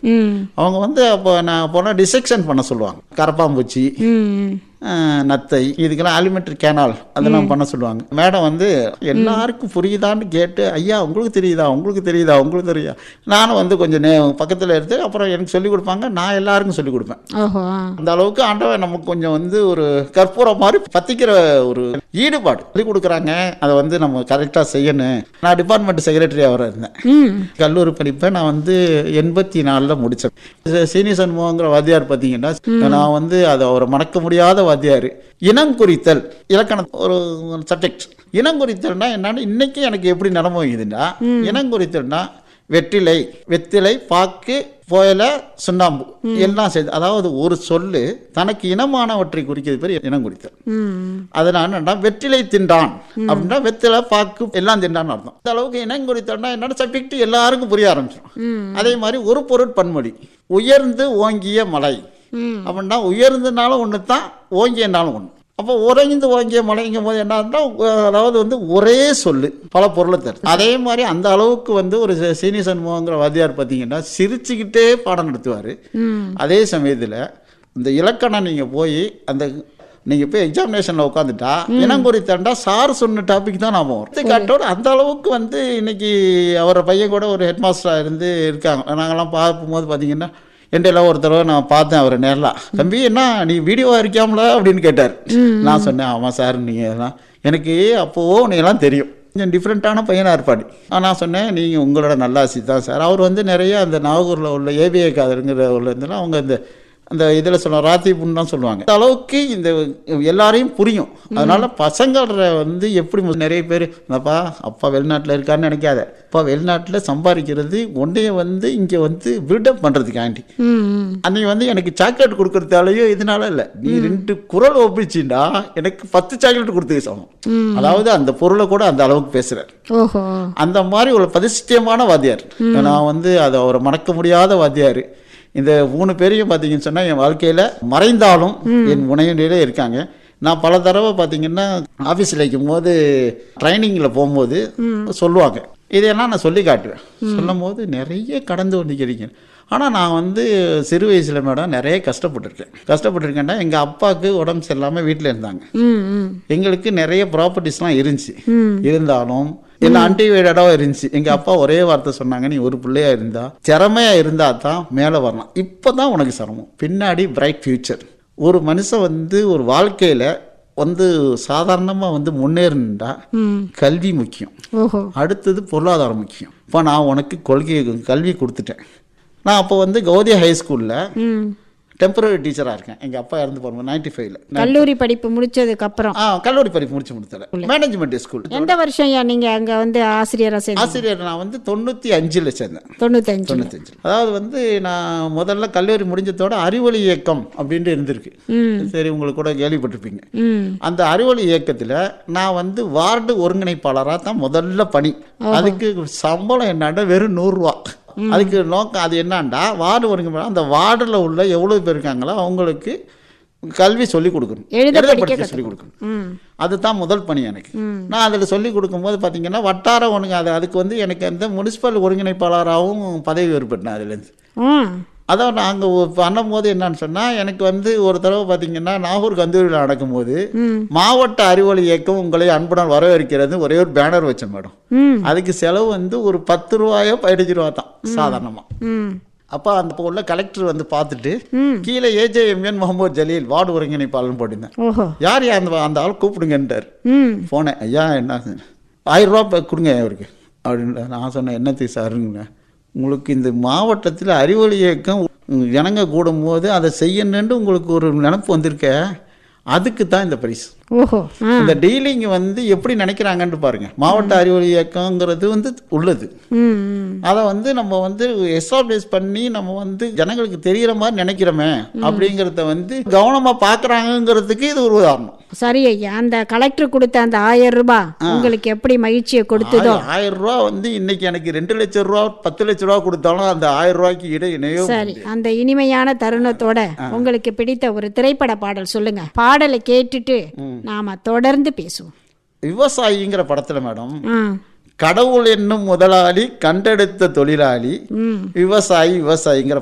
ம் அவங்க வந்து அப்போ நான் போனால் டிசெக்ஷன் பண்ண சொல்லுவாங்க கரப்பாம்பூச்சி ம் அஹ், நத்தை இதுக்கெல்லாம் ஆலிமெண்ட்ரி கேனால் அதெல்லாம் பண்ண சொல்லுவாங்க மேடம் வந்து எல்லாருக்கும் புரியுதான்னு கேட்டு ஐயா உங்களுக்கு தெரியுதா உங்களுக்கு தெரியுதா உங்களுக்கு தெரியுதா நானும் வந்து கொஞ்சம் நே பக்கத்தில் எடுத்து அப்புறம் எனக்கு சொல்லிக் கொடுப்பாங்க நான் எல்லாருக்கும் சொல்லிக் கொடுப்பேன் ஓஹோ அந்த அளவுக்கு ஆண்டவன் நமக்கு கொஞ்சம் வந்து ஒரு கற்பூரம் மாதிரி பத்திக்கிற ஒரு ஈடுபாடு சொல்லிக் கொடுக்குறாங்க அதை வந்து நம்ம கரெக்டாக செய்யணும் நான் டிபார்ட்மெண்ட் செக்ரட்டரி அவராக இருந்தேன் ம் கல்லூரி படிப்பை நான் வந்து எண்பத்தி நாலில் முடித்தேன் சீனி சண்முகங்கிற வாத்தியார் பார்த்தீங்கன்னா நான் வந்து அதை ஒரு மறக்க முடியாத வாத்தியார் இனம் குறித்தல் இலக்கணம் ஒரு சப்ஜெக்ட் இனம் குறித்தல்னா என்னன்னு இன்னைக்கு எனக்கு எப்படி நிலமோகுதுன்னா இனம் குறித்தல்னா வெற்றிலை வெத்திலை பாக்கு புயல சுண்ணாம்பு எல்லாம் சேர்த்து அதாவது ஒரு சொல்லு தனக்கு இனமானவற்றை குறிக்கிறது பேர் இனம் குறித்தல் ம் அதனால என்னன்னா வெற்றிலை தின்றான் அப்படின்னா வெற்றிலை பாக்கு எல்லாம் தின்றான்னு அர்த்தம் இந்த அளவுக்கு இனம் குறித்தோம்னா என்னன்னா சப்ஜெக்ட் எல்லாருக்கும் புரிய ஆரம்பிச்சிடும் அதே மாதிரி ஒரு பொருட்பன்மொழி உயர்ந்து ஓங்கிய மலை ம் அப்படின்னா உயர்ந்தனாலும் ஒன்று தான் ஓங்கியனாலும் ஒன்று அப்போ உறைந்து ஓங்கிய மலைங்கும் போது என்ன அதாவது வந்து ஒரே சொல்லு பல பொருளை தரும் அதே மாதிரி அந்த அளவுக்கு வந்து ஒரு ச- சீனி சண்முகங்கிற வாத்தியார் பார்த்தீங்கன்னா சிரிச்சுக்கிட்டே பாடம் நடத்துவார் ம் அதே சமயத்தில் இந்த இலக்கணம் நீங்கள் போய் அந்த நீங்கள் போய் எக்ஸாமினேஷனில் உட்காந்துட்டா இனம் குறித்தாண்டா சார் சொன்ன டாபிக் தான் நாம வரும் எடுத்துக்காட்டோட அந்த அளவுக்கு வந்து இன்னைக்கு அவரை பையன் கூட ஒரு ஹெட் மாஸ்டராக இருந்து இருக்காங்க நாங்கெல்லாம் பார்க்கும்போது பார்த்தீங்கன்னா என்டையெல்லாம் ஒரு தடவை நான் பார்த்தேன் அவரை நேரில் தம்பி என்ன நீ வீடியோவாக இருக்காமல அப்படின்னு கேட்டார் நான் சொன்னேன் ஆமாம் சார் நீங்கள் எல்லாம் எனக்கு அப்போவோ நீங்களாம் தெரியும் கொஞ்சம் டிஃப்ரெண்ட்டான பையனாக இருப்பாடி ஆ, நான் சொன்னேன் நீங்கள் உங்களோட நல்லாசி தான் சார் அவர் வந்து நிறைய அந்த நாகூரில் உள்ள ஏபிஐ காதருங்கிற உள்ள இருந்தெல்லாம் அவங்க இந்த அந்த இதில் சொல்ல ராத்திபுன்னு தான் சொல்லுவாங்க இந்த அளவுக்கு இந்த எல்லாரையும் புரியும் அதனால பசங்கள வந்து எப்படி மு- நிறைய பேர் அப்பா அப்பா வெளிநாட்டில் இருக்காருன்னு நினைக்காத அப்பா வெளிநாட்டில் சம்பாதிக்கிறது ஒன்றைய வந்து இங்கே வந்து பில்டப் பண்ணுறதுக்காண்டி ம் ம் அன்னைக்கு வந்து எனக்கு சாக்லேட் கொடுக்கறதாலயோ இதனால இல்லை நீ ரெண்டு குரல் ஒப்பிச்சின்னா எனக்கு பத்து சாக்லேட் கொடுத்து சமம் அதாவது அந்த பொருளை கூட அந்த அளவுக்கு பேசுறார் ஓஹோ அந்த மாதிரி ஒரு பரிசித்தியமான வாத்தியார் நான் வந்து அதை அவரை மறக்க முடியாத வாத்தியார் இந்த மூணு பேரையும் பார்த்தீங்கன்னு சொன்னால் என் வாழ்க்கையில் மறைந்தாலும் என் முனையிலே இருக்காங்க நான் பல தடவை பார்த்தீங்கன்னா ஆஃபீஸில் இருக்கும் போது ட்ரைனிங்கில் போகும்போது சொல்லுவாங்க இதையெல்லாம் நான் சொல்லி காட்டுவேன் சொல்லும் போது நிறைய கடந்து வந்துக்கிறீங்க ஆனால் நான் வந்து சிறு வயசில் மேடம் நிறைய கஷ்டப்பட்டிருக்கேன் கஷ்டப்பட்டிருக்கேன்னா எங்கள் அப்பாவுக்கு உடம்பு சரியில்லாமல் வீட்டில் இருந்தாங்க ம் ம் எங்களுக்கு நிறைய ப்ராப்பர்ட்டிஸ்லாம் இருந்துச்சு ம். இருந்தாலும் எல்லாம் அன்டிவைடடாக இருந்துச்சு எங்க அப்பா ஒரே வார்த்தை சொன்னாங்க நீ ஒரு பிள்ளையா இருந்தா திறமையா இருந்தா தான் மேலே வரலாம் இப்பதான் உனக்கு சிரமம் பின்னாடி பிரைட் ஃபியூச்சர் ஒரு மனுஷன் வந்து ஒரு வாழ்க்கையில வந்து சாதாரணமா வந்து முன்னேறினா ம் கல்வி முக்கியம் ஓஹோ அடுத்தது பொருளாதாரம் முக்கியம் இப்போ நான் உனக்கு கொள்கை கல்வி கொடுத்துட்டேன் நான் அப்போ வந்து கௌதியா ஹை ஸ்கூலில் ம் டெம்பரரி டீச்சராக இருக்கேன் எங்கள் அப்பா இறந்து போகும்போது நைன்டி ஃபைவ்ல கல்லூரி படிப்பு முடிச்சதுக்கு அப்புறம் ஆ கல்லூரி படிப்பு முடிச்சு முடித்தல மேனேஜ்மெண்ட் ஸ்கூல் எந்த வருஷம் ஐயா நீங்க அங்க வந்து ஆசிரியரா சேர்ந்து ஆசிரியர் நான் வந்து தொண்ணூற்றி அஞ்சில் சேர்ந்தேன் தொண்ணூத்தஞ்சு தொண்ணூத்தஞ்சு அதாவது வந்து நான் முதல்ல கல்லூரி முடிஞ்சதோட அறிவொளி இயக்கம் அப்படின்ட்டு இருந்திருக்கு ம் சரி உங்களுக்கு கூட கேள்விப்பட்டிருப்பீங்க ம் அந்த அறிவொளி இயக்கத்தில் நான் வந்து வார்டு ஒருங்கிணைப்பாளராக தான் முதல்ல பணி அதுக்கு சம்பளம் என்னன்னா வெறும் நூறுரூவா அதுக்கு நோக்கம் அது என்னன்னா வார்டு ஒருங்கிணைப்பாளர் அந்த வார்டில் உள்ள எவ்வளோ பேர் இருக்காங்களோ அவங்களுக்கு கல்வி சொல்லிக் கொடுக்கணும் எழுத எழுத படிக்க படிக்க சொல்லிக் கொடுக்கணும் ம் அதுதான் முதல் பணி எனக்கு நான் அதில் சொல்லி கொடுக்கும்போது பார்த்தீங்கன்னா வட்டார ஒருங்க அது அதுக்கு வந்து எனக்கு அந்த முனிசிபல் ஒருங்கிணைப்பாளராகவும் பதவி ஏற்பட்டேன் அதுலேருந்து ம் அதான் நாங்கள் பண்ணும்போது என்னன்னு சொன்னால் எனக்கு வந்து ஒரு தடவை பார்த்தீங்கன்னா நாகூர் கந்தூரியில் நடக்கும்போது ம் மாவட்ட அறிவொளி இயக்கம் உங்களை அன்புடன் வரவேற்கிறது ஒரே ஒரு பேனர் வச்சேன் மேடம் ம் அதுக்கு செலவு வந்து ஒரு பத்து ரூபாயோ பதினஞ்சு ரூபா தான் சாதாரணமாக ம் அப்போ அந்த இப்போ உள்ள கலெக்டர் வந்து பார்த்துட்டு ம் கீழே ஏஜேஎம்என் முகமது ஜலீல் வார்டு ஒருங்கிணைப்பாளர்னு போட்டிருந்தேன் ஓஹோ யார் யா அந்த அந்த ஆள் கூப்பிடுங்கன்ட்டார் ம் போனேன் ஐயா என்ன ஆயிரம் ரூபா ப- கொடுங்க அவருக்கு அப்படின்னு நான் சொன்னேன் என்னத்துக்கு சாருங்க உங்களுக்கு இந்த மாவட்டத்தில் அறிவொளி இயக்கம் உம், ஜனங்க கூடும்போது அதை செய்யணுன்ட்டு உங்களுக்கு ஒரு நினப்பு வந்திருக்க அதுக்கு தான் இந்த பரிசு ஓஹோ ஆ இந்த டீலிங் வந்து எப்படி நினைக்கிறாங்கன்னு பாருங்க மாவட்ட அறிவொளி இயக்கங்கிறது வந்து உள்ளது ம் ம் அதை வந்து நம்ம வந்து எஸ்டாப்ளிஷ் பண்ணி நம்ம வந்து ஜனங்களுக்கு தெரிகிற மாதிரி நினைக்கிறோமே அப்படிங்கிறத வந்து கவனமாக பார்க்குறாங்கங்கிறதுக்கு இது ஒரு உதாரணம் சரி ஐயா அந்த கலெக்டர் கொடுத்த அந்த ஆயிரம் ரூபாய் உங்களுக்கு எப்படி மகிழ்ச்சியை கொடுத்ததோ ஆயிரம் ஆயிரம் ரூபா வந்து இன்னைக்கு எனக்கு ரெண்டு லட்சம் ரூபா பத்து லட்சம் ரூபா கொடுத்தாலும் அந்த ஆயிரம் ரூபாய்க்கு இட இணையோ சரி அந்த இனிமையான தருணத்தோட உங்களுக்கு பிடித்த ஒரு திரைப்பட பாடல் சொல்லுங்க பாடலை கேட்டுட்டு நாம தொடர்ந்து பேசுவோம் விவசாயிங்கிற படத்துல மேடம் ஆ கடவுள் என்னும் முதலாளி கண்டெடுத்த தொழிலாளி ம் விவசாயி விவசாயிங்கிற